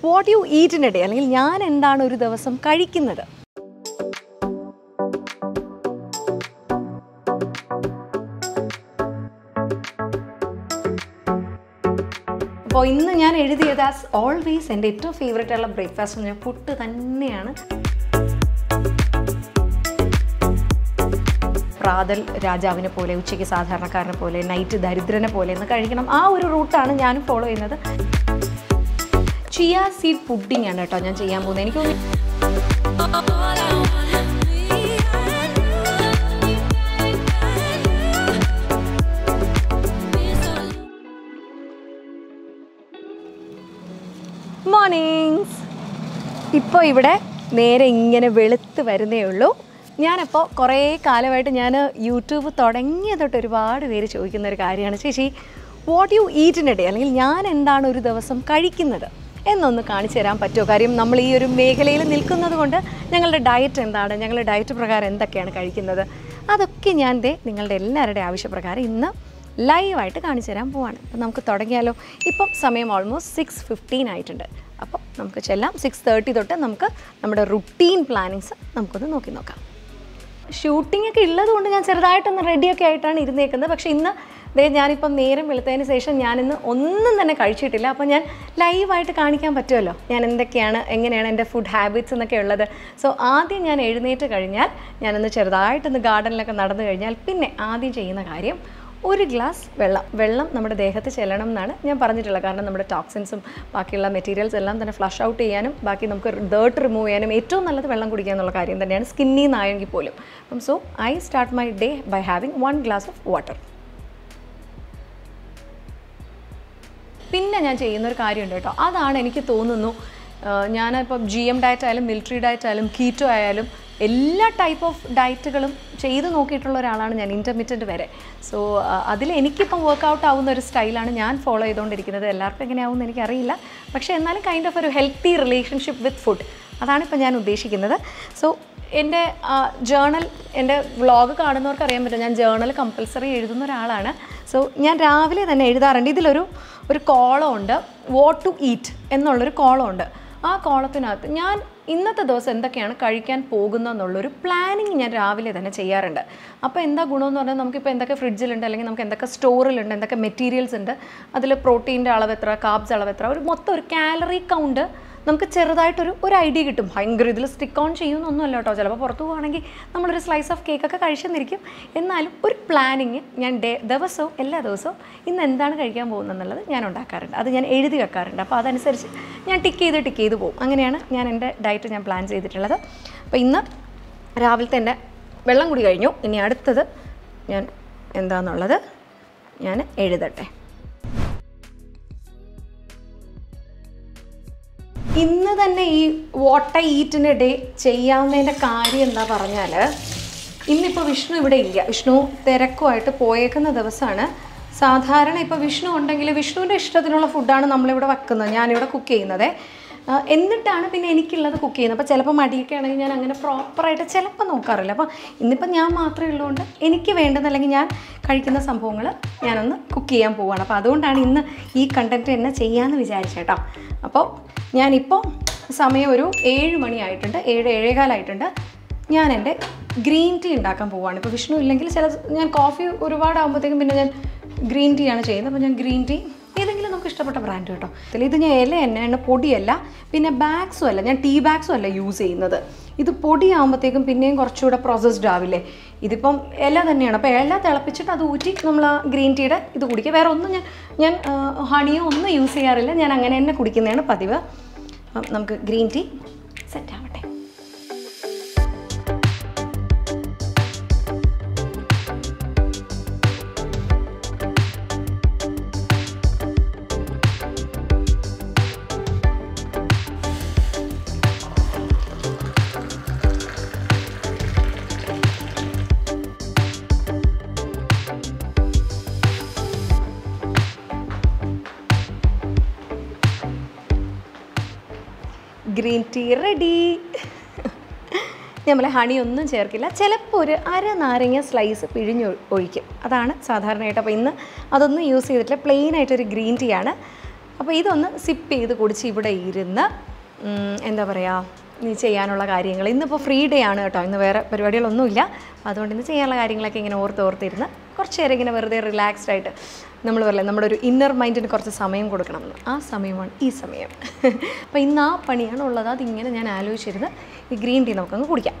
What you eat in a day അല്ലെങ്കിൽ ഞാൻ എന്താണ് ഒരു ദിവസം കഴിക്കുന്നത് അപ്പോൾ ഇന്ന് ഞാൻ എഴുതിയത് ആസ് ഓൾവേസ് എൻ്റെ ഏറ്റവും ഫേവറേറ്റ് ആയിട്ടുള്ള ബ്രേക്ക്ഫാസ്റ്റ് എന്ന് പറഞ്ഞാൽ പുട്ട് തന്നെയാണ് പ്രാതൽ രാജാവിനെ പോലെ ഉച്ചയ്ക്ക് സാധാരണക്കാരനെ പോലെ നൈറ്റ് ദരിദ്രനെ പോലെ എന്ന് കഴിക്കണം ആ ഒരു റൂട്ടാണ് ഞാനും ഫോളോ ചെയ്യുന്നത് ചിയ സീഡ് പുഡിംഗ് ആണ് കേട്ടോ ഞാൻ ചെയ്യാൻ പോകുന്നത് എനിക്ക് തോന്നുന്നു മോർണിംഗ്സ് ഇപ്പോൾ ഇവിടെ നേരെ ഇങ്ങനെ വെളുത്ത് വരുന്നേ ഉള്ളൂ ഞാനപ്പോൾ കുറേ കാലമായിട്ട് ഞാൻ യൂട്യൂബ് തുടങ്ങിയ തൊട്ട് ഒരുപാട് പേര് ചോദിക്കുന്ന ഒരു കാര്യമാണ് ചേച്ചി what you eat in a day അല്ലെങ്കിൽ ഞാൻ എന്താണ് ഒരു ദിവസം കഴിക്കുന്നത് എന്നൊന്ന് കാണിച്ചു തരാൻ പറ്റുമോ കാര്യം നമ്മൾ ഈ ഒരു മേഖലയിൽ നിൽക്കുന്നത് കൊണ്ട് ഞങ്ങളുടെ ഡയറ്റ് എന്താണ് ഞങ്ങളുടെ ഡയറ്റ് പ്രകാരം എന്തൊക്കെയാണ് കഴിക്കുന്നത് അതൊക്കെ ഞാൻ ദേ നിങ്ങളുടെ എല്ലാവരുടെയും ആവശ്യപ്രകാരം ഇന്ന് ലൈവായിട്ട് കാണിച്ചു തരാൻ പോവാണ് അപ്പം നമുക്ക് തുടങ്ങിയാലോ ഇപ്പം സമയം ഓൾമോസ്റ്റ് സിക്സ് ഫിഫ്റ്റീൻ ആയിട്ടുണ്ട് അപ്പോൾ നമുക്ക് ചെല്ലാം സിക്സ് തേർട്ടി തൊട്ട് നമുക്ക് നമ്മുടെ റുട്ടീൻ പ്ലാനിങ്സ് നമുക്കൊന്ന് നോക്കി നോക്കാം ഷൂട്ടിംഗ് ഒക്കെ ഉള്ളത് കൊണ്ട് ഞാൻ ചെറുതായിട്ടൊന്ന് റെഡിയൊക്കെ ആയിട്ടാണ് ഇരുന്നേക്കുന്നത് പക്ഷേ ഇന്ന് ദേ ഞാനിപ്പം നേരം വെളുത്തതിന് ശേഷം ഞാനിന്ന് ഒന്നും തന്നെ കഴിച്ചിട്ടില്ല അപ്പോൾ ഞാൻ ലൈവായിട്ട് കാണിക്കാൻ പറ്റുമല്ലോ ഞാൻ എന്തൊക്കെയാണ് എങ്ങനെയാണ് എൻ്റെ ഫുഡ് ഹാബിറ്റ്സ് എന്നൊക്കെ ഉള്ളത് സോ ആദ്യം ഞാൻ എഴുന്നേറ്റ് കഴിഞ്ഞാൽ ഞാനൊന്ന് ചെറുതായിട്ടൊന്ന് ഗാർഡനിലൊക്കെ നടന്നു കഴിഞ്ഞാൽ പിന്നെ ആദ്യം ചെയ്യുന്ന കാര്യം ഒരു ഗ്ലാസ് വെള്ളം വെള്ളം നമ്മുടെ ദേഹത്ത് ചെല്ലണം എന്നാണ് ഞാൻ പറഞ്ഞിട്ടുള്ളത് കാരണം നമ്മുടെ ടോക്സിൻസും ബാക്കിയുള്ള മെറ്റീരിയൽസ് എല്ലാം തന്നെ ഫ്ലഷ് ഔട്ട് ചെയ്യാനും ബാക്കി നമുക്ക് ഡേർട്ട് റിമൂവ് ചെയ്യാനും ഏറ്റവും നല്ലത് വെള്ളം കുടിക്കുക എന്നുള്ള കാര്യം തന്നെയാണ് സ്കിന്നിൽ നിന്നായെങ്കിൽ പോലും അപ്പം so I start my day by having one glass of water പിന്നെ ഞാൻ ചെയ്യുന്ന ഒരു കാര്യമുണ്ട് കേട്ടോ അതാണ് എനിക്ക് തോന്നുന്നു ആഹ് ഞാനിപ്പം ജി എം ഡയറ്റ് ആയാലും മിലിറ്ററി ഡയറ്റ് ആയാലും കീറ്റോ ആയാലും എല്ലാ ടൈപ്പ് ഓഫ് ഡയറ്റുകളും ചെയ്ത് നോക്കിയിട്ടുള്ള ഒരാളാണ് ഞാൻ ഇൻ്റർമീഡിയറ്റ് വരെ സോ അതിൽ എനിക്കിപ്പം വർക്കൗട്ട് ആവുന്ന ഒരു സ്റ്റൈലാണ് ഞാൻ ഫോളോ ചെയ്തുകൊണ്ടിരിക്കുന്നത് എല്ലാവർക്കും എങ്ങനെയാവുമെന്ന് എനിക്കറിയില്ല പക്ഷേ എന്നാലും കൈൻഡ് ഓഫ് ഒരു ഹെൽത്തി റിലേഷൻഷിപ്പ് വിത്ത് ഫുഡ് അതാണ് ഇപ്പം ഞാൻ ഉദ്ദേശിക്കുന്നത് സോ എൻ്റെ ജേണൽ എൻ്റെ വ്ളോഗ് കാണുന്നവർക്ക് അറിയാൻ പറ്റും ഞാൻ ജേണൽ കമ്പൽസറി എഴുതുന്ന ഒരാളാണ് സോ ഞാൻ രാവിലെ തന്നെ എഴുതാറുണ്ട് ഇതിലൊരു ഒരു കോളം ഉണ്ട് വാട്ട് ടു ഈറ്റ് എന്നുള്ളൊരു കോളം ഉണ്ട് ആ കോളത്തിനകത്ത് ഞാൻ ഇന്നത്തെ ദിവസം എന്തൊക്കെയാണ് കഴിക്കാൻ പോകുന്നതെന്നുള്ളൊരു പ്ലാനിങ് ഞാൻ രാവിലെ തന്നെ ചെയ്യാറുണ്ട് അപ്പോൾ എന്താ ഗുണമെന്ന് പറഞ്ഞാൽ നമുക്കിപ്പോൾ എന്തൊക്കെ ഫ്രിഡ്ജിലുണ്ട് അല്ലെങ്കിൽ നമുക്ക് എന്തൊക്കെ സ്റ്റോറിലുണ്ട് എന്തൊക്കെ മെറ്റീരിയൽസ് ഉണ്ട് അതിൽ പ്രോട്ടീൻ്റെ അളവ് എത്ര കാബ്സ് അളവ് എത്ര ഒരു മൊത്തം ഒരു കാലറി കൗണ്ട് നമുക്ക് ചെറുതായിട്ടൊരു ഒരു ഐഡിയ കിട്ടും ഭയങ്കര ഇതിൽ സ്റ്റിക്ക് ഓൺ ചെയ്യുന്നൊന്നുമല്ല കേട്ടോ ചിലപ്പോൾ പുറത്ത് പോകുകയാണെങ്കിൽ നമ്മളൊരു സ്ലൈസ് ഓഫ് കേക്കൊക്കെ കഴിച്ചെന്നിരിക്കും എന്നാലും ഒരു പ്ലാനിങ് ഞാൻ ഡേ ദിവസവും എല്ലാ ദിവസവും ഇന്ന് എന്താണ് കഴിക്കാൻ പോകുന്നത് എന്നുള്ളത് ഞാൻ ഉണ്ടാക്കാറുണ്ട് അത് ഞാൻ എഴുതി വെക്കാറുണ്ട് അപ്പോൾ അതനുസരിച്ച് ഞാൻ ടിക്ക് ചെയ്ത് ടിക്ക് ചെയ്ത് പോകും അങ്ങനെയാണ് ഞാൻ എൻ്റെ ഡയറ്റ് ഞാൻ പ്ലാൻ ചെയ്തിട്ടുള്ളത് അപ്പോൾ ഇന്ന് രാവിലത്തെ എൻ്റെ വെള്ളം കൂടി കഴിഞ്ഞു ഇനി അടുത്തത് ഞാൻ എന്താണെന്നുള്ളത് ഞാൻ എഴുതട്ടെ ഇന്ന് തന്നെ ഈ വോട്ട ഈറ്റിന് ഡേ ചെയ്യാവുന്നതിൻ്റെ കാര്യം എന്താ പറഞ്ഞാൽ ഇന്നിപ്പോൾ വിഷ്ണു ഇവിടെ ഇല്ല വിഷ്ണു തിരക്കുമായിട്ട് പോയേക്കുന്ന ദിവസമാണ് സാധാരണ ഇപ്പോൾ വിഷ്ണു ഉണ്ടെങ്കിൽ വിഷ്ണുവിൻ്റെ ഇഷ്ടത്തിനുള്ള ഫുഡാണ് നമ്മളിവിടെ വെക്കുന്നത് ഞാനിവിടെ കുക്ക് ചെയ്യുന്നത് ആ, എന്നിട്ടാണ് പിന്നെ എനിക്കുള്ളത് കുക്ക് ചെയ്യുന്നത് അപ്പോൾ ചിലപ്പോൾ മടിയൊക്കെ ആണെങ്കിൽ ഞാൻ അങ്ങനെ പ്രോപ്പറായിട്ട് ചിലപ്പോൾ നോക്കാറില്ല അപ്പോൾ ഇന്നിപ്പോൾ ഞാൻ മാത്രമേ ഉള്ളതുകൊണ്ട് എനിക്ക് വേണ്ടുന്ന അല്ലെങ്കിൽ ഞാൻ കഴിക്കുന്ന സംഭവങ്ങൾ ഞാനൊന്ന് കുക്ക് ചെയ്യാൻ പോവുകയാണ് അപ്പോൾ അതുകൊണ്ടാണ് ഇന്ന് ഈ കണ്ടൻറ്റ് തന്നെ ചെയ്യാമെന്ന് വിചാരിച്ചേട്ടോ അപ്പോൾ ഞാനിപ്പോൾ സമയം ഒരു ഏഴ് മണിയായിട്ടുണ്ട് ഏഴ് ഏഴേകാലായിട്ടുണ്ട് ഞാൻ എൻ്റെ ഗ്രീൻ ടീ ഉണ്ടാക്കാൻ പോവുകയാണ് ഇപ്പോൾ വിഷ്ണു ഇല്ലെങ്കിൽ ചില ഞാൻ കോഫി ഒരുപാടാകുമ്പോഴത്തേക്കും പിന്നെ ഞാൻ ഗ്രീൻ ടീ ആണ് ചെയ്യുന്നത് അപ്പോൾ ഞാൻ ഗ്രീൻ ടീ ഏതെങ്കിലും നമുക്ക് ഇഷ്ടപ്പെട്ട ബ്രാൻഡ് കേട്ടോ ഇതിൽ ഇത് ഞാൻ ഇല എണ്ണ പൊടിയല്ല പിന്നെ ബാഗ്സും അല്ല ഞാൻ ടീ ബാഗ്സും അല്ല യൂസ് ചെയ്യുന്നത് ഇത് പൊടിയാകുമ്പോഴത്തേക്കും പിന്നെയും കുറച്ചുകൂടെ പ്രോസസ്ഡ് ആവില്ലേ ഇതിപ്പം ഇല തന്നെയാണ് അപ്പോൾ ഇല തിളപ്പിച്ചിട്ട് അത് ഊറ്റി നമ്മൾ ആ ഗ്രീൻ ടീയുടെ ഇത് കുടിക്കുക വേറെ ഒന്നും ഞാൻ ഞാൻ ഹണിയോ ഒന്നും യൂസ് ചെയ്യാറില്ല ഞാൻ അങ്ങനെ തന്നെ കുടിക്കുന്നതാണ് പതിവ് അപ്പം നമുക്ക് ഗ്രീൻ ടീ സെറ്റ് ആവട്ടെ ഗ്രീൻ ടീ റെഡി നമ്മൾ ഹണി ഒന്നും ചേർക്കില്ല ചിലപ്പോൾ ഒരു അര നാരങ്ങ സ്ലൈസ് പിഴിഞ്ഞ് ഒഴിക്കും അതാണ് സാധാരണയായിട്ട് അപ്പോൾ ഇന്ന് അതൊന്നും യൂസ് ചെയ്തിട്ടില്ല പ്ലെയിൻ ആയിട്ടൊരു ഗ്രീൻ ടീ ആണ് അപ്പോൾ ഇതൊന്ന് സിപ്പ് ചെയ്ത് കുടിച്ച് ഇവിടെ ഇരുന്ന് ഉം, എന്താ പറയുക ഇനി ചെയ്യാനുള്ള കാര്യങ്ങൾ ഇന്നിപ്പോൾ ഫ്രീ ഡേ ആണ് കേട്ടോ ഇന്ന് വേറെ പരിപാടികളൊന്നുമില്ല അതുകൊണ്ട് ഇന്ന് ചെയ്യാനുള്ള കാര്യങ്ങളൊക്കെ ഇങ്ങനെ ഓർത്ത് ഓർത്തിരുന്ന് കുറച്ച് നേരം ഇങ്ങനെ വെറുതെ റിലാക്സ്ഡ് ആയിട്ട് നമ്മൾ പറയില്ലേ നമ്മുടെ ഒരു ഇന്നർ മൈൻഡിന് കുറച്ച് സമയം കൊടുക്കണം എന്ന് ആ സമയമാണ് ഈ സമയം അപ്പോൾ ഇന്ന് ആ പണിയാണ് ഉള്ളത് അതിങ്ങനെ ഞാൻ ആലോചിച്ചിരുന്ന് ഈ ഗ്രീൻ ടീ നമുക്കങ്ങ് കുടിക്കാം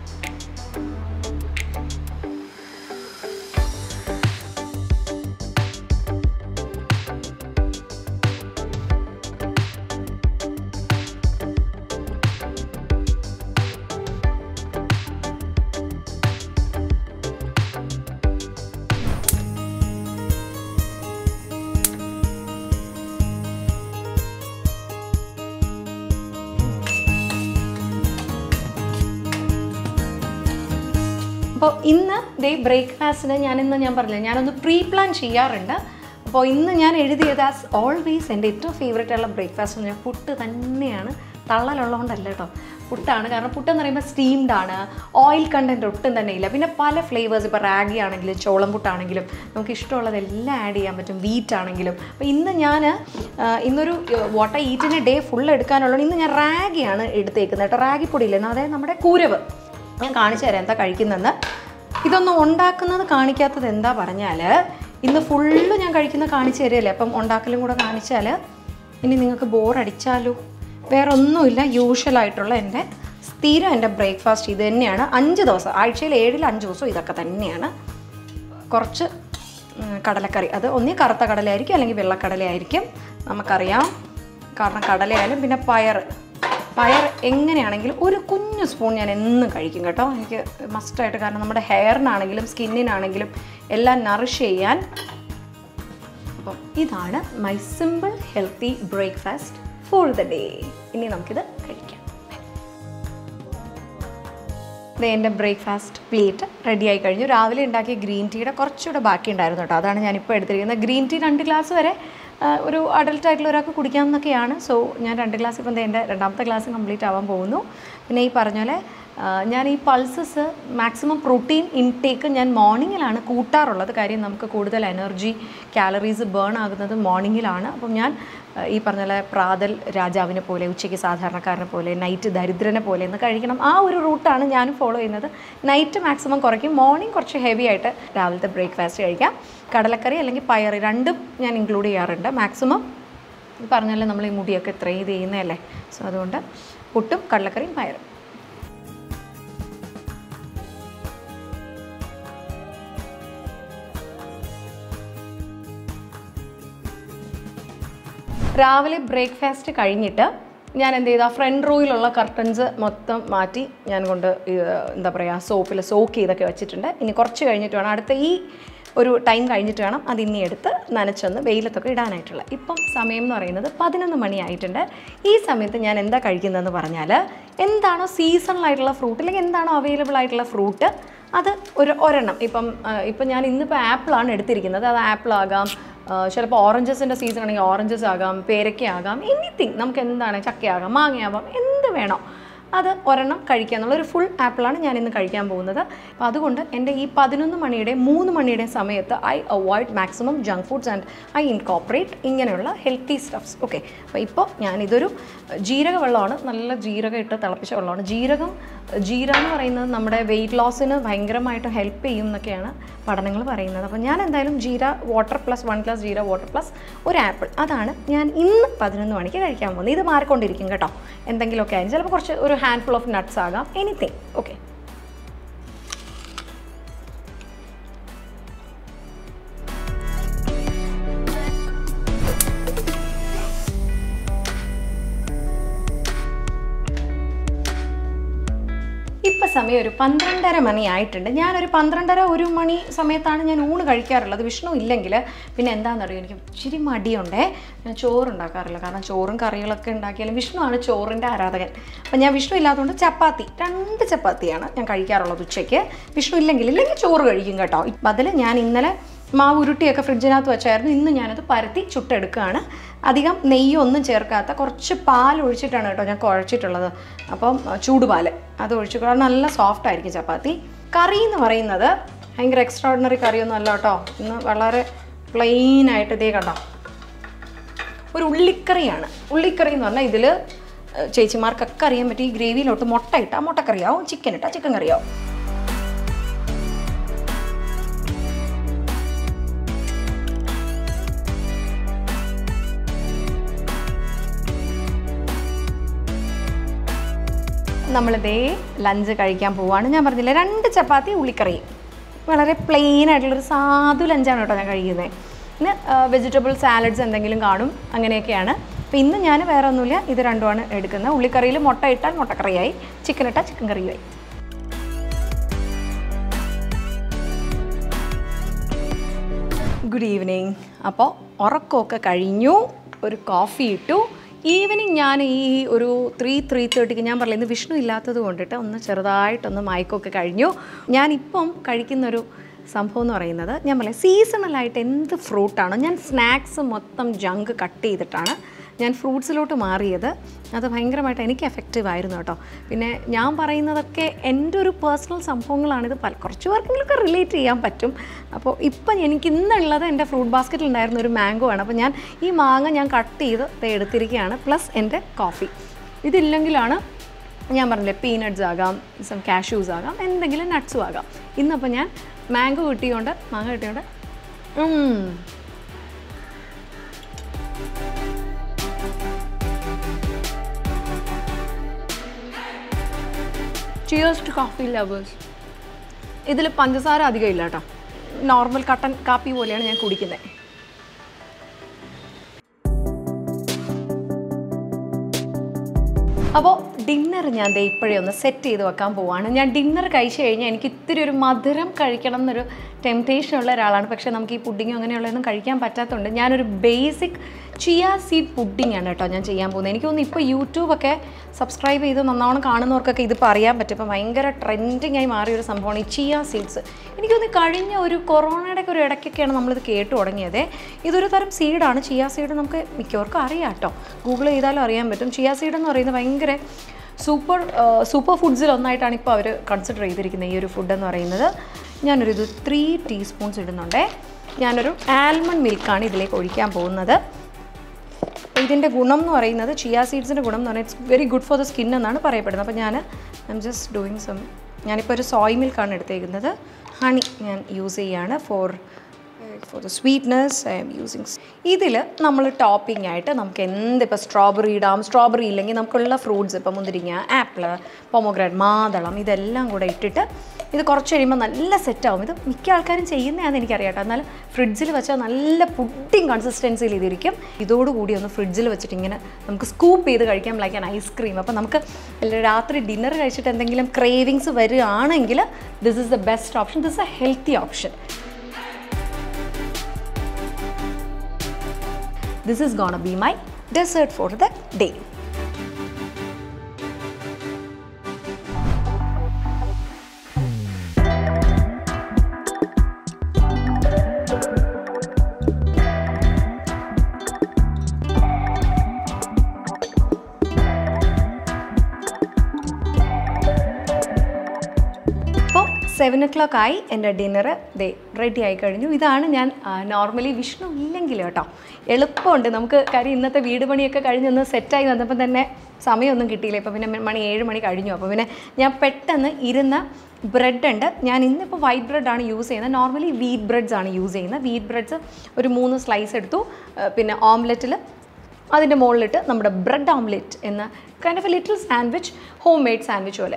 അപ്പോൾ ഇന്ന് ദേ ബ്രേക്ക്ഫാസ്റ്റിന് ഞാൻ ഇന്ന് ഞാൻ പറഞ്ഞില്ല ഞാനൊന്ന് പ്രീ പ്ലാൻ ചെയ്യാറുണ്ട് അപ്പോൾ ഇന്ന് ഞാൻ എഴുതിയത് ആസ് ഓൾവേസ് എൻ്റെ ഏറ്റവും ഫേവറേറ്റ് ഉള്ള ബ്രേക്ക്ഫാസ്റ്റ് എന്ന് പറഞ്ഞാൽ പുട്ട് തന്നെയാണ് തള്ളലുള്ളതുകൊണ്ടല്ല കേട്ടോ പുട്ടാണ് കാരണം പുട്ടെന്ന് പറയുമ്പോൾ സ്റ്റീംഡ് ആണ് ഓയിൽ കണ്ടൻറ്റ് ഒട്ടും തന്നെ ഇല്ല പിന്നെ പല ഫ്ലേവേഴ്സ് ഇപ്പോൾ റാഗി ആണെങ്കിലും ചോളം പുട്ടാണെങ്കിലും നമുക്ക് ഇഷ്ടമുള്ളതെല്ലാം ആഡ് ചെയ്യാൻ പറ്റും വീറ്റ് ആണെങ്കിലും അപ്പോൾ ഇന്ന് ഞാൻ ഇന്നൊരു വാട്ടർ ഈറ്റിന് ഡേ ഫുൾ എടുക്കാനുള്ളത് ഇന്ന് ഞാൻ റാഗിയാണ് എടുത്തേക്കുന്നത് കേട്ടോ റാഗി പൊടിയില്ലേ അതായത് നമ്മുടെ കൂരവ് ഞാൻ കാണിച്ചു തരാം എന്താ കഴിക്കുന്നതെന്ന് ഇതൊന്നും ഉണ്ടാക്കുന്നത് കാണിക്കാത്തത് എന്താ പറഞ്ഞാൽ ഇന്ന് ഫുള്ള് ഞാൻ കഴിക്കുന്ന കാണിച്ചു തരികയല്ലേ അപ്പം ഉണ്ടാക്കലും കൂടെ കാണിച്ചാൽ ഇനി നിങ്ങൾക്ക് ബോറടിച്ചാലോ വേറെ ഒന്നുമില്ല യൂഷ്വൽ ആയിട്ടുള്ള എൻ്റെ സ്ഥിരം എൻ്റെ ബ്രേക്ക്ഫാസ്റ്റ് ഇത് തന്നെയാണ് അഞ്ച് ദിവസം ആഴ്ചയിൽ ഏഴിൽ അഞ്ച് ദിവസം ഇതൊക്കെ തന്നെയാണ് കുറച്ച് ഉം, കടലക്കറി അത് ഒന്നീ കറുത്ത കടലയായിരിക്കും അല്ലെങ്കിൽ വെള്ളക്കടലയായിരിക്കും നമുക്കറിയാം കാരണം കടലയായാലും പിന്നെ പയർ പയർ എങ്ങനെയാണെങ്കിലും ഒരു കുഞ്ഞു സ്പൂൺ ഞാൻ എന്നും കഴിക്കും കേട്ടോ എനിക്ക് മസ്റ്റായിട്ട് കാരണം നമ്മുടെ ഹെയറിനാണെങ്കിലും സ്കിന്നിനാണെങ്കിലും എല്ലാം നറിഷ് ചെയ്യാൻ അപ്പം ഇതാണ് my simple healthy breakfast for the day ഇനി നമുക്കിത് കഴിക്കാം ദേ എൻ്റെ ബ്രേക്ക്ഫാസ്റ്റ് പ്ലേറ്റ് റെഡി ആയി കഴിഞ്ഞു രാവിലെ ഉണ്ടാക്കിയ ഗ്രീൻ ടീയുടെ കുറച്ചുകൂടെ ബാക്കി ഉണ്ടായിരുന്നു കേട്ടോ അതാണ് ഞാനിപ്പോൾ എടുത്തിരിക്കുന്നത് ഗ്രീൻ ടീ രണ്ട് ഗ്ലാസ് വരെ ആ, ഒരു അഡൽട്ട് ആയിട്ടുള്ള ഒരാൾക്ക് കുടിക്കാമെന്നൊക്കെയാണ് സോ ഞാൻ രണ്ട് ഗ്ലാസ് ഇപ്പം ദേ എൻ്റെ രണ്ടാമത്തെ ഗ്ലാസ് കംപ്ലീറ്റ് ആവാൻ പോകുന്നു പിന്നെ ഈ പറഞ്ഞ പോലെ ആ, ഞാൻ ഈ പൾസസ് മാക്സിമം പ്രോട്ടീൻ ഇൻടേക്ക് ഞാൻ മോർണിംഗിലാണ് കൂട്ടാറുള്ളത് കാര്യം നമുക്ക് കൂടുതൽ എനർജി കാലറീസ് ബേൺ ആകുന്നത് മോർണിംഗിലാണ് അപ്പം ഞാൻ ആ, ഈ പറഞ്ഞ പോലെ പ്രാതൽ രാജാവിനെ പോലെ ഉച്ചയ്ക്ക് സാധാരണക്കാരനെ പോലെ നൈറ്റ് ദരിദ്രനെ പോലെ എന്ന് കഴിക്കണം ആ ഒരു റൂട്ടാണ് ഞാനും ഫോളോ ചെയ്യുന്നത് നൈറ്റ് മാക്സിമം കുറയ്ക്കും മോർണിംഗ് കുറച്ച് ഹെവി ആയിട്ട് രാവിലത്തെ ബ്രേക്ക്ഫാസ്റ്റ് കഴിക്കാം കടലക്കറി അല്ലെങ്കിൽ പയർ രണ്ടും ഞാൻ ഇൻക്ലൂഡ് ചെയ്യാറുണ്ട് മാക്സിമം ഈ പറഞ്ഞാലും നമ്മൾ ഈ മുടിയൊക്കെ ഇത്രയും ഇത് ചെയ്യുന്നതല്ലേ സോ അതുകൊണ്ട് പുട്ടും കടലക്കറിയും പയറും രാവിലെ ബ്രേക്ക്ഫാസ്റ്റ് കഴിഞ്ഞിട്ട് ഞാൻ എന്ത് ചെയ്തു ആ ഫ്രണ്ട് റോയിലുള്ള കർട്ടൻസ് മൊത്തം മാറ്റി ഞാൻ കൊണ്ട് ഈ, എന്താ പറയുക സോപ്പിൽ സോക്ക് ചെയ്തൊക്കെ വെച്ചിട്ടുണ്ട് ഇനി കുറച്ച് കഴിഞ്ഞിട്ട് വേണം അടുത്ത ഈ ഒരു ടൈം കഴിഞ്ഞിട്ട് വേണം അത് ഇനി എടുത്ത് നനച്ചൊന്ന് വെയിലത്തൊക്കെ ഇടാനായിട്ടുള്ള ഇപ്പം സമയം എന്ന് പറയുന്നത് പതിനൊന്ന് മണിയായിട്ടുണ്ട് ഈ സമയത്ത് ഞാൻ എന്താ കഴിക്കുന്നതെന്ന് പറഞ്ഞാൽ എന്താണോ സീസണലായിട്ടുള്ള ഫ്രൂട്ട് അല്ലെങ്കിൽ എന്താണോ അവൈലബിൾ ആയിട്ടുള്ള ഫ്രൂട്ട് അത് ഒരു ഒരെണ്ണം ഇപ്പം ആ, ഇപ്പം ഞാൻ ഇന്നിപ്പോൾ ആപ്പിളാണ് എടുത്തിരിക്കുന്നത് അത് ആപ്പിൾ ആകാം ചിലപ്പോൾ ഓറഞ്ചസിൻ്റെ സീസൺ ആണെങ്കിൽ ഓറഞ്ചസ് ആകാം പേരയ്ക്ക ആകാം എനിത്തിങ് നമുക്ക് എന്താണ് ചക്കയാകാം മാങ്ങയാവാം എന്ത് വേണോ അത് ഒരെണ്ണം കഴിക്കുക എന്നുള്ള ഒരു ഫുൾ ആപ്പിളാണ് ഞാൻ ഇന്ന് കഴിക്കാൻ പോകുന്നത് അപ്പോൾ അതുകൊണ്ട് എൻ്റെ ഈ പതിനൊന്ന് മണിയുടെ മൂന്ന് മണിയുടെ സമയത്ത് I avoid maximum junk foods and I incorporate ഇങ്ങനെയുള്ള ഹെൽത്തി സ്റ്റഫ്സ് ഓക്കെ അപ്പോൾ ഇപ്പോൾ ഞാനിതൊരു ജീരക വെള്ളമാണ് നല്ല ജീരകം ഇട്ട് തിളപ്പിച്ച വെള്ളമാണ് ജീരകം ജീര എന്ന് പറയുന്നത് നമ്മുടെ വെയിറ്റ് ലോസിന് ഭയങ്കരമായിട്ട് ഹെൽപ്പ് ചെയ്യും എന്നൊക്കെയാണ് പഠനങ്ങൾ പറയുന്നത് അപ്പോൾ ഞാൻ എന്തായാലും jeera water plus one plus jeera water plus ഒരു ആപ്പിൾ അതാണ് ഞാൻ ഇന്ന് പതിനൊന്ന് മണിക്ക് കഴിക്കാൻ പോകുന്നത് ഇത് മാറിക്കൊണ്ടിരിക്കും കേട്ടോ എന്തെങ്കിലുമൊക്കെ ആയിരുന്നു ചിലപ്പോൾ കുറച്ച് ഒരു ഹാൻഡ് ഫുൾ ഓഫ് നട്ട്സ് ആകാം എനിത്തിങ് ഓക്കെ ഇപ്പം സമയം ഒരു പന്ത്രണ്ടര മണിയായിട്ടുണ്ട് ഞാനൊരു പന്ത്രണ്ടര ഒരു മണി സമയത്താണ് ഞാൻ ഊണ് കഴിക്കാറുള്ളത് വിഷ്ണു ഇല്ലെങ്കിൽ പിന്നെ എന്താണെന്നറിയോ എനിക്ക് ഇച്ചിരി മടിയുണ്ടേ ഞാൻ ചോറ് ഉണ്ടാക്കാറില്ല കാരണം ചോറും കറികളൊക്കെ ഉണ്ടാക്കിയാലും വിഷ്ണുവാണ് ചോറിൻ്റെ ആരാധകൻ അപ്പം ഞാൻ വിഷ്ണു ഇല്ലാത്തതുകൊണ്ട് ചപ്പാത്തി രണ്ട് ചപ്പാത്തിയാണ് ഞാൻ കഴിക്കാറുള്ളത് ഉച്ചയ്ക്ക് വിഷ്ണു ഇല്ലെങ്കിൽ ഇല്ലെങ്കിൽ ചോറ് കഴിക്കും കേട്ടോ അതിൽ ഞാൻ ഇന്നലെ മാവ് ഉരുട്ടിയൊക്കെ ഫ്രിഡ്ജിനകത്ത് വെച്ചായിരുന്നു ഇന്ന് ഞാനത് പരത്തി ചുട്ടെടുക്കുകയാണ് അധികം നെയ്യൊന്നും ചേർക്കാത്ത കുറച്ച് പാൽ ഒഴിച്ചിട്ടാണ് കേട്ടോ ഞാൻ കുഴച്ചിട്ടുള്ളത് അപ്പം അഹ് ചൂടുപാൽ അത് ഒഴിച്ചു കാരണം നല്ല സോഫ്റ്റ് ആയിരിക്കും ചപ്പാത്തി കറി എന്ന് പറയുന്നത് ഭയങ്കര എക്സ്ട്രാordinary കറിയൊന്നും അല്ല കേട്ടോ ഇന്ന് വളരെ പ്ലെയിൻ ആയിട്ട് ഇതേ കണ്ടോ ഒരു ഉള്ളിക്കറിയാണ് ഉള്ളിക്കറി എന്ന് പറഞ്ഞാൽ ഇതിൽ ചേച്ചിമാർക്കൊക്കെ അറിയാൻ പറ്റും ഈ ഗ്രേവിയിലോട്ട് മുട്ട ഇട്ടാൽ മുട്ടക്കറിയാവും ചിക്കൻ ഇട്ടാൽ ചിക്കൻ കറിയാവും നമ്മളിതേ ലഞ്ച് കഴിക്കാൻ പോവാണ് ഞാൻ പറഞ്ഞില്ലേ രണ്ട് ചപ്പാത്തി ഉള്ളിക്കറി വളരെ പ്ലെയിൻ ആയിട്ടുള്ളൊരു സാധു ലഞ്ചാണ് കേട്ടോ ഞാൻ കഴിക്കുന്നത് പിന്നെ വെജിറ്റബിൾ സാലഡ്സ് എന്തെങ്കിലും കാണും അങ്ങനെയൊക്കെയാണ് അപ്പോൾ ഇന്ന് ഞാൻ വേറെ ഒന്നുമില്ല ഇത് രണ്ടുമാണ് എടുക്കുന്നത് ഉള്ളിക്കറിയിൽ മുട്ട ഇട്ടാൽ മുട്ടക്കറിയായി ചിക്കൻ ഇട്ടാൽ ചിക്കൻ കറിയായി ഗുഡ് ഈവനിങ് അപ്പോൾ ഉറക്കമൊക്കെ കഴിഞ്ഞു ഒരു കോഫി ഇട്ടു ഈവനിങ് ഞാൻ ഈ ഒരു ത്രീ ത്രീ തേർട്ടിക്ക് ഞാൻ പറഞ്ഞില്ല ഇന്ന് വിഷ്ണു ഇല്ലാത്തത് കൊണ്ടിട്ട് ഒന്ന് ചെറുതായിട്ടൊന്ന് മയക്കമൊക്കെ കഴിഞ്ഞു ഞാനിപ്പം കഴിക്കുന്നൊരു സംഭവം എന്ന് പറയുന്നത് ഞാൻ പറയാം സീസണലായിട്ട് എന്ത് ഫ്രൂട്ടാണ് ഞാൻ സ്നാക്സ് മൊത്തം ജങ്ക് കട്ട് ചെയ്തിട്ടാണ് ഞാൻ ഫ്രൂട്ട്സിലോട്ട് മാറിയത് അത് ഭയങ്കരമായിട്ട് എനിക്ക് എഫക്റ്റീവ് ആയിരുന്നു കേട്ടോ പിന്നെ ഞാൻ പറയുന്നതൊക്കെ എൻ്റെ ഒരു പേഴ്സണൽ സംഭവങ്ങളാണിത് പല കുറച്ച് പേർക്കെങ്കിലുമൊക്കെ റിലേറ്റ് ചെയ്യാൻ പറ്റും അപ്പോൾ ഇപ്പം എനിക്ക് ഇന്നുള്ളത് എൻ്റെ ഫ്രൂട്ട് ബാസ്ക്കറ്റിൽ ഉണ്ടായിരുന്ന ഒരു മാംഗോ ആണ് അപ്പോൾ ഞാൻ ഈ മാങ്ങ ഞാൻ കട്ട് ചെയ്ത് ദേ എടുത്തിരിക്കുകയാണ് പ്ലസ് എൻ്റെ കോഫി ഇതില്ലെങ്കിലാണ് ഞാൻ പറഞ്ഞില്ലേ പീനട്ട്സ് ആകാം സം കാഷ്യൂസ് ആകാം എന്തെങ്കിലും നട്ട്സും ആകാം ഇന്നപ്പോൾ ഞാൻ മാംഗോ കിട്ടിയോണ്ട് മാങ്ങ കിട്ടിയോണ്ട് ഉം. ചിയേഴ്സ് ടു കോഫി ലവേഴ്സ് ഇതിൽ പഞ്ചസാര അധികം ഇല്ല കേട്ടോ നോർമൽ കട്ടൻ കാപ്പി പോലെയാണ് ഞാൻ കുടിക്കുന്നത് അപ്പോൾ ഡിന്നർ ഞാൻ ദേ ഇപ്പോഴേ ഒന്ന് സെറ്റ് ചെയ്ത് വെക്കാൻ പോവാണ് ഞാൻ ഡിന്നർ കഴിച്ചു കഴിഞ്ഞാൽ എനിക്ക് ഇത്തിരി ഒരു മധുരം കഴിക്കണം എന്നൊരു ടെംപ്റ്റേഷൻ ഉള്ള ഒരാളാണ് പക്ഷേ നമുക്ക് ഈ പുഡിങ്ങോ അങ്ങനെയുള്ളതൊന്നും കഴിക്കാൻ പറ്റാത്തതുകൊണ്ട് ഞാനൊരു ബേസിക് ചിയ സീഡ് പുഡിംഗ് ആണ് കേട്ടോ ഞാൻ ചെയ്യാൻ പോകുന്നത് എനിക്ക് തോന്നുന്നു ഇപ്പോൾ യൂട്യൂബൊക്കെ സബ്സ്ക്രൈബ് ചെയ്ത് നന്നോണം കാണുന്നവർക്കൊക്കെ ഇതിപ്പോൾ അറിയാൻ പറ്റും ഇപ്പോൾ ഭയങ്കര ട്രെൻഡിങ് ആയി മാറിയ ഒരു സംഭവമാണ് ഈ ചിയ സീഡ്സ് എനിക്ക് തോന്നുന്നു കഴിഞ്ഞ ഒരു കൊറോണയുടെ ഒക്കെ ഒരു ഇടയ്ക്കൊക്കെയാണ് നമ്മളിത് കേട്ടു തുടങ്ങിയത് ഇതൊരു തരം സീഡാണ് ചിയ സീഡ് നമുക്ക് മിക്കവർക്കും അറിയാം കേട്ടോ ഗൂഗിൾ ചെയ്താലും അറിയാൻ പറ്റും ചിയ സീഡ് എന്ന് പറയുന്നത് ഭയങ്കര സൂപ്പർ സൂപ്പർ ഫുഡ്സിൽ ഒന്നായിട്ടാണ് ഇപ്പോൾ അവർ കൺസിഡർ ചെയ്തിരിക്കുന്നത് ഈ ഒരു ഫുഡ് എന്ന് പറയുന്നത് ഞാനൊരു ഇത് ത്രീ ടീസ്പൂൺസ് ഇടുന്നുണ്ടേ ഞാനൊരു ആൽമണ്ട് മിൽക്കാണ് ഇതിലേക്ക് ഒഴിക്കാൻ പോകുന്നത് ഇതിൻ്റെ ഗുണം എന്ന് പറയുന്നത് ചിയ സീഡ്സിൻ്റെ ഗുണം എന്ന് പറഞ്ഞാൽ it's very good for the skin എന്നാണ് പറയപ്പെടുന്നത് അപ്പോൾ ഞാൻ I'm just doing some ഞാനിപ്പോൾ ഒരു സോയ് മിൽക്കാണ് എടുത്തേക്കുന്നത് ഹണി ഞാൻ യൂസ് ചെയ്യാണ് for for the sweetness I'm using ഇതിൽ നമ്മൾ ടോപ്പിംഗ് ആയിട്ട് നമുക്ക് എന്ത് ഇപ്പോൾ സ്ട്രോബെറി ഇടാം സ്ട്രോബെറി ഇല്ലെങ്കിൽ നമുക്കുള്ള ഫ്രൂട്ട്സ് ഇപ്പോൾ മുന്തിരിങ്ങ ആപ്പിൾ പൊമോഗ്രാറ്റ് മാതളം ഇതെല്ലാം കൂടെ ഇട്ടിട്ട് ഇത് കുറച്ച് കഴിയുമ്പോൾ നല്ല സെറ്റാവും ഇത് മിക്ക ആൾക്കാരും ചെയ്യുന്നതാണെന്ന് എനിക്കറിയാം കേട്ടോ എന്നാൽ ഫ്രിഡ്ജിൽ വെച്ചാൽ നല്ല പുഡിങ് കൺസിസ്റ്റൻസിയിൽ ഇതിരിക്കും ഇതോടുകൂടി ഒന്ന് ഫ്രിഡ്ജിൽ വെച്ചിട്ട് ഇങ്ങനെ നമുക്ക് സ്കൂപ്പ് ചെയ്ത് കഴിക്കാൻ ലൈക്ക് ആൻ ഐസ്ക്രീം അപ്പോൾ നമുക്ക് രാത്രി ഡിന്നർ കഴിച്ചിട്ട് എന്തെങ്കിലും ക്രേവിങ്സ് വരികയാണെങ്കിൽ this is the best option this a healthy option this is gonna be my dessert for the day. അപ്പോൾ സെവൻ ഒ ക്ലോക്ക് ആയി എൻ്റെ ഡിന്നർ ദേ റെഡി ആയി കഴിഞ്ഞു ഇതാണ് ഞാൻ നോർമലി വിഷ്ണു ഇല്ലെങ്കിൽ കേട്ടോ എളുപ്പമുണ്ട് നമുക്ക് കാര്യം ഇന്നത്തെ വീട് പണിയൊക്കെ കഴിഞ്ഞൊന്ന് സെറ്റായി വന്നപ്പോൾ തന്നെ സമയമൊന്നും കിട്ടിയില്ല ഇപ്പോൾ പിന്നെ മണി ഏഴ് മണി കഴിഞ്ഞു അപ്പോൾ പിന്നെ ഞാൻ പെട്ടെന്ന് ഇരുന്ന ബ്രെഡ് ഉണ്ട് ഞാൻ ഇന്നിപ്പോൾ വൈറ്റ് ബ്രെഡാണ് യൂസ് ചെയ്യുന്നത് നോർമലി വീറ്റ് ബ്രെഡ്സ് ആണ് യൂസ് ചെയ്യുന്നത് വീറ്റ് ബ്രെഡ്സ് ഒരു മൂന്ന് സ്ലൈസ് എടുത്തു ആ, പിന്നെ ഓംലെറ്റിൽ അതിൻ്റെ മുകളിലിട്ട് നമ്മുടെ ബ്രെഡ് ഓംലെറ്റ് എന്ന kind of a little sandwich home made sandwich പോലെ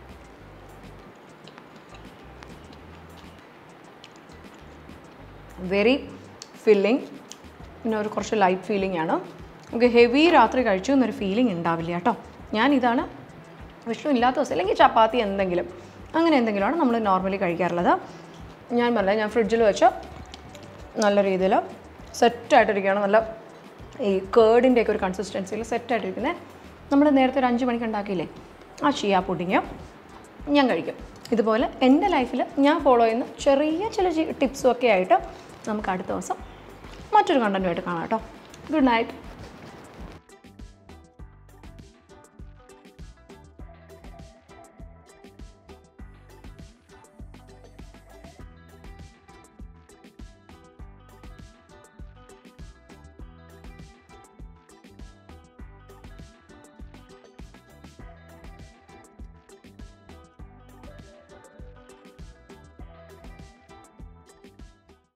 വെരി ഫില്ലിങ് പിന്നെ ഒരു കുറച്ച് ലൈറ്റ് ഫീലിംഗ് ആണ് നമുക്ക് ഹെവി രാത്രി കഴിച്ചു എന്നൊരു ഫീലിംഗ് ഉണ്ടാവില്ല കേട്ടോ ഞാൻ ഇതാണ് വിഷ്ണു ഇല്ലാത്ത ദിവസം അല്ലെങ്കിൽ ചപ്പാത്തി എന്തെങ്കിലും അങ്ങനെ എന്തെങ്കിലുമാണ് നമ്മൾ നോർമലി കഴിക്കാറുള്ളത് ഞാൻ പറഞ്ഞ ഞാൻ ഫ്രിഡ്ജിൽ വെച്ച് നല്ല രീതിയിൽ സെറ്റായിട്ടിരിക്കുകയാണ് നല്ല ഈ കേർഡിൻ്റെ ഒക്കെ ഒരു കൺസിസ്റ്റൻസിയിൽ സെറ്റായിട്ടിരിക്കുന്നത് നമ്മൾ നേരത്തെ ഒരു അഞ്ച് മണിക്ക് ഉണ്ടാക്കിയില്ലേ ആ ചിയ പുഡിങ് ഞാൻ കഴിക്കും ഇതുപോലെ എൻ്റെ ലൈഫിൽ ഞാൻ ഫോളോ ചെയ്യുന്ന ചെറിയ ചില ടിപ്സും ഒക്കെ ആയിട്ട് നമുക്ക് അടുത്ത ദിവസം മറ്റൊരു കണ്ടൻറ്റുമായിട്ട് കാണാം കേട്ടോ ഗുഡ് നൈറ്റ്